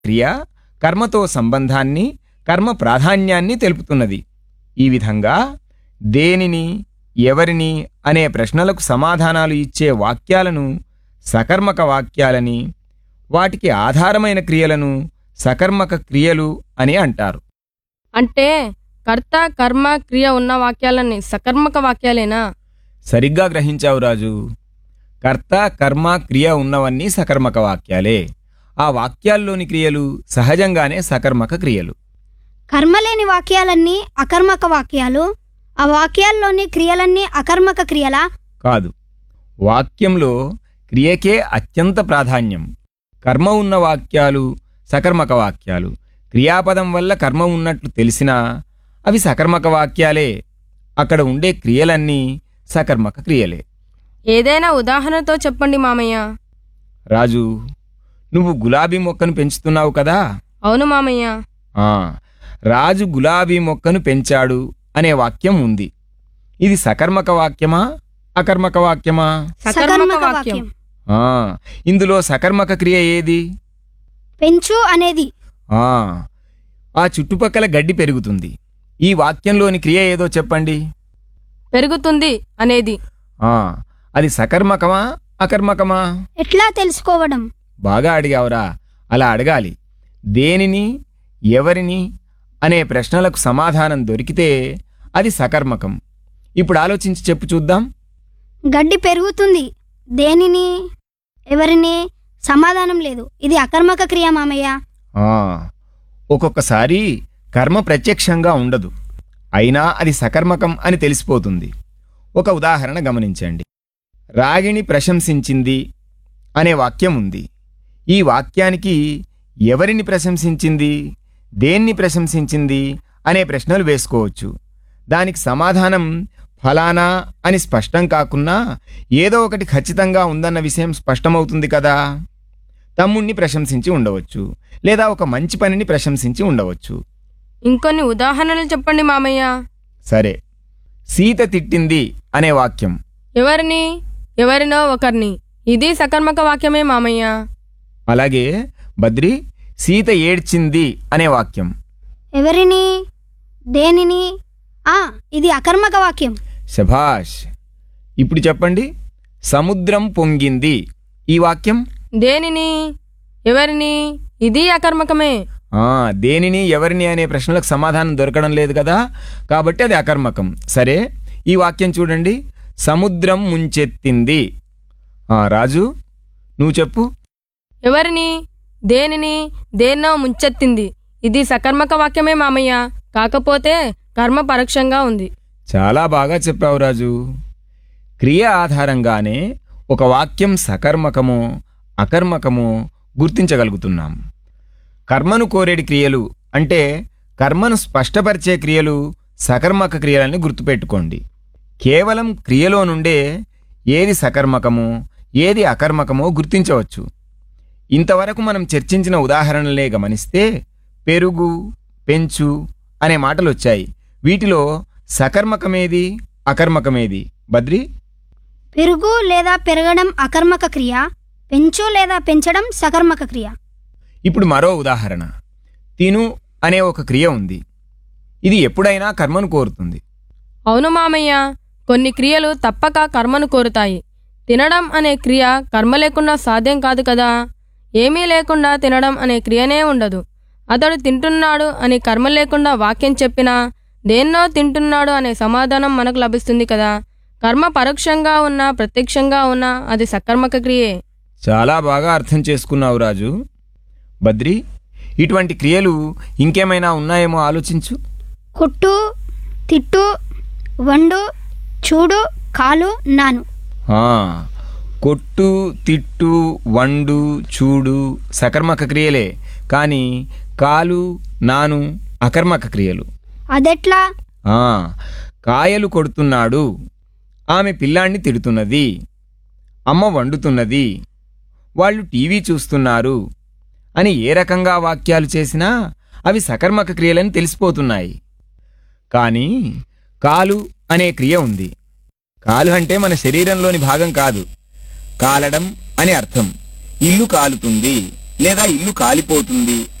క్రియ కర్మతో సంబంధాన్ని కర్మ ప్రాధాన్యాన్ని తెలుపుతున్నది ఈ విధంగా దేనిని ఎవరిని అనే ప్రశ్నలకు సమాధానాలు ఇచ్చే వాక్యాలను సకర్మక వాక్యాలని వాటికి ఆధారమైన క్రియలను సకర్మక క్రియలు అని అంటారు అంటే కర్త కర్మ క్రియ ఉన్న వాక్యాలని సకర్మక వాక్యాలేనా సరిగ్గా గ్రహించావు రాజు కర్త కర్మ క్రియ ఉన్నవన్నీ సకర్మక వాక్యాలే ఆ వాక్యాల్లోని క్రియలు సహజంగానే సకర్మక క్రియలు కర్మలేని వాక్యాలన్నీ అకర్మక వాక్యాలు ఆ వాక్యాల్లోని క్రియలన్నీ అకర్మక క్రియలా కాదు వాక్యంలో క్రియకే అత్యంత ప్రాధాన్యం కర్మ ఉన్న వాక్యాలు సకర్మక వాక్యాలు క్రియాపదం వల్ల కర్మ ఉన్నట్లు తెలిసినా అవి సకర్మక వాక్యాలే అక్కడ ఉండే క్రియలన్నీ సకర్మక క్రియలే ఏదైనా ఉదాహరణతో చెప్పండి మామయ్య రాజు నువ్వు గులాబీ మొక్కను పెంచుతున్నావు కదా అవును మామయ్య ఆ రాజు గులాబీ మొక్కను పెంచాడు అనే వాక్యం ఉంది ఇది సకర్మక వాక్యమా అకర్మక వాక్యమా సకర్మక వాక్యం ఆ ఇందులో సకర్మక క్రియ ఏది పెంచు అనేది ఆ ఆ చుట్టుపక్కల గడ్డి పెరుగుతుంది ఈ వాక్యంలోని క్రియ ఏదో చెప్పండి పెరుగుతుంది అనేది ఆ అది సకర్మకమా అకర్మకమా ఎట్లా తెలుసుకోవడం బాగా అడిగావురా అలా అడగాలి దేనిని ఎవరిని అనే ప్రశ్నలకు సమాధానం దొరికితే అది సకర్మకం ఇప్పుడు ఆలోచించి చెప్పు చూద్దాం గడ్డి పెరుగుతుంది దేనిని ఎవరిని సమాధానం లేదు ఇది అకర్మక క్రియ మామయ్య ఆ, ఒక్కొక్కసారి కర్మ ప్రత్యక్షంగా ఉండదు అయినా అది సకర్మకం అని తెలిసిపోతుంది ఒక ఉదాహరణ గమనించండి రాగిణి ప్రశంసించింది అనే వాక్యం ఉంది ఈ వాక్యానికి ఎవరిని ప్రశంసించింది దేన్ని ప్రశంసించింది అనే ప్రశ్నలు వేసుకోవచ్చు దానికి సమాధానం ఫలానా అని స్పష్టం కాకున్నా ఏదో ఒకటి ఖచ్చితంగా ఉందన్న విషయం స్పష్టమవుతుంది కదా తమ్ముణ్ణి ప్రశంసించి ఉండవచ్చు లేదా ఒక మంచి పనిని ప్రశంసించి ఉండవచ్చు ఇంకొన్ని ఉదాహరణలు చెప్పండి మామయ్య సరే సీత తిట్టింది అనే వాక్యం ఎవరిని ఎవరినో ఒకరిని ఇది సకర్మక వాక్యమే మామయ్య అలాగే బద్రి సీత ఏడ్చింది అనే వాక్యం ఎవరిని దేనిని ఆ ఇది అకర్మక వాక్యం శభాష్ ఇప్పుడు చెప్పండి సముద్రం పొంగింది ఈ వాక్యం దేనిని ఎవరిని ఇది అకర్మకమే ఆ దేనిని ఎవరిని అనే ప్రశ్నలకు సమాధానం దొరకడం లేదు కదా కాబట్టి అది అకర్మకం సరే ఈ వాక్యం చూడండి సముద్రం ముంచెత్తింది ఆ, రాజు నువ్వు చెప్పు ఎవరిని దేనిని దేన్నో ముంచెత్తింది ఇది సకర్మక వాక్యమే మామయ్య కాకపోతే కర్మ పరోక్షంగా ఉంది చాలా బాగా చెప్పావు రాజు క్రియ ఆధారంగానే ఒక వాక్యం సకర్మకమో అకర్మకమో గుర్తించగలుగుతున్నాం కర్మను కోరేడి క్రియలు అంటే కర్మను స్పష్టపరిచే క్రియలు సకర్మక క్రియలని గుర్తుపెట్టుకోండి కేవలం క్రియలో నుండే ఏది సకర్మకమో ఏది అకర్మకమో గుర్తించవచ్చు ఇంతవరకు మనం చర్చించిన ఉదాహరణలే గమనిస్తే పెరుగు పెంచు అనే మాటలు వచ్చాయి వీటిలో సకర్మకమేది అకర్మకమేది బద్రి పెరుగు లేదా పెరగడం అకర్మక క్రియ పెంచు లేదా పెంచడం సకర్మక క్రియ ఇప్పుడు మరో ఉదాహరణ తిను అనే ఒక క్రియ ఉంది ఇది ఎప్పుడైనా కర్మను కోరుతుంది అవును మామయ్య కొన్ని క్రియలు తప్పక కర్మను కోరుతాయి తినడం అనే క్రియ కర్మ లేకుండా సాధ్యం కాదు కదా ఏమీ లేకుండా తినడం అనే క్రియనే ఉండదు అతడు తింటున్నాడు అని కర్మ లేకుండా వాక్యం చెప్పినా దేన్నో తింటున్నాడు అనే సమాధానం మనకు లభిస్తుంది కదా కర్మ పరోక్షంగా ఉన్నా ప్రత్యక్షంగా ఉన్నా అది సకర్మక క్రియే చాలా బాగా అర్థం చేసుకున్నావు రాజు బద్రి ఇటువంటి క్రియలు ఇంకేమైనా ఉన్నాయేమో ఆలోచించు కొట్టు తిట్టు వండు చూడు కాలు నాను ఆ, కొట్టు తిట్టు వండు చూడు సకర్మక క్రియలే కానీ కాలు నాను అకర్మక క్రియలు అదెట్లా ఆ, కాయలు కొడుతున్నాడు ఆమె పిల్లాన్ని తిడుతున్నది అమ్మ వండుతున్నది వాళ్ళు టీవీ చూస్తున్నారు అని ఏ రకంగా వాక్యాలు చేసినా అవి సకర్మక క్రియలని తెలిసిపోతున్నాయి కానీ కాలు అనే క్రియ ఉంది కాలు అంటే మన శరీరంలోని భాగం కాదు కాలడం అని అర్థం ఇల్లు కాలుతుంది లేదా ఇల్లు కాలిపోతుంది